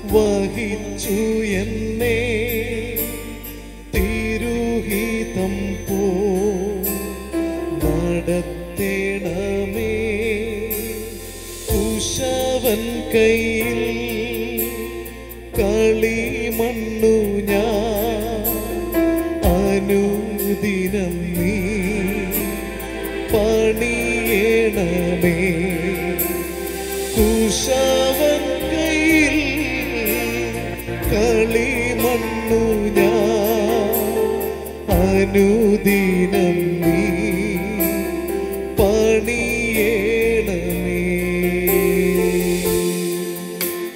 വഹിച്ചു എന്നെ തിരുഹിതം പോ നടത്തേണമേ കുശവൻ കയ്യിൽ കളിമണ്ണു ഞാൻ അനുദിനം നീ പണിയണമേ കുശവൻ കയ്യിൽ കളിമണ്ണു ഞാൻ അനുദിനം നീ പണിയണമേ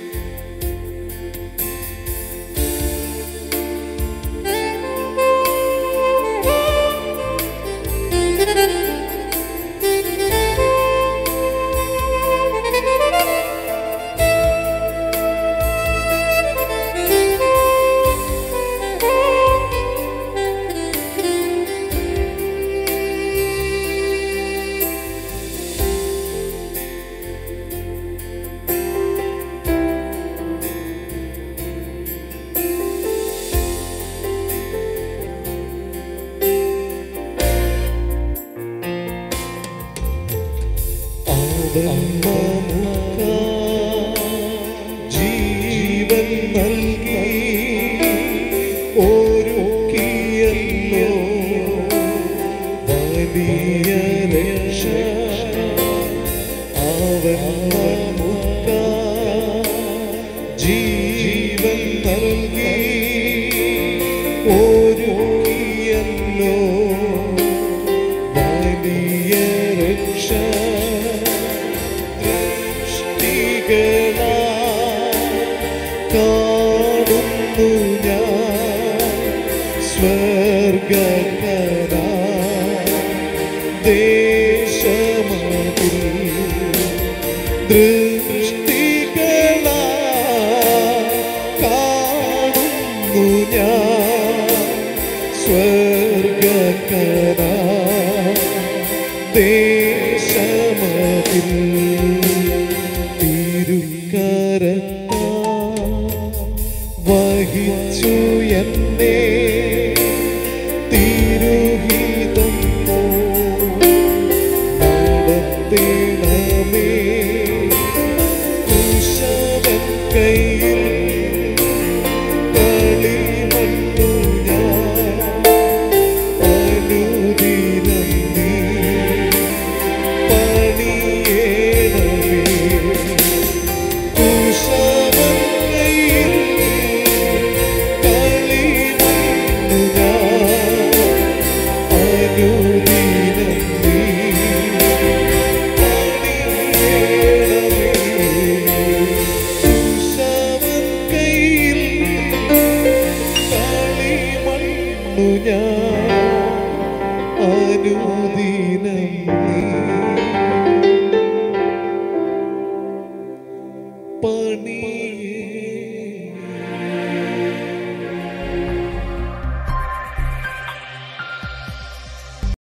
ജീവൻ നൽകി ഒരുക്കിയല്ലോ വലിയ രക്ഷ അവൻ നമുക്ക് ജീവൻ നൽകി ഒരുക്കിയല്ലോ വലിയ രക്ഷ ദൃഷ്ടികളാ കാണുന്നു ഞാൻ സ്വർഗകരാ ദേശമതിൽ ദൃഷ്ടികളാ കാണുന്നു ഞാൻ സ്വർഗകരാ ദേശമതിൽ തിരുക്കരത്താ വഹിച്ചു എന്നെ തിരുഹിതം നടത്തിണമേ കുശവൻ കയ്യിൽ കളിമണ്ണു ഞാൻ അനുദിനം നീ പണിയേണമേ കുശവൻ കയ്യിൽ കളിമണ്ണു ഞാൻ അനുദിനം നീ കുശവൻ കയ്യിൽ കളിമണ്ണു ഞാൻ അനുദിനം നീ പണി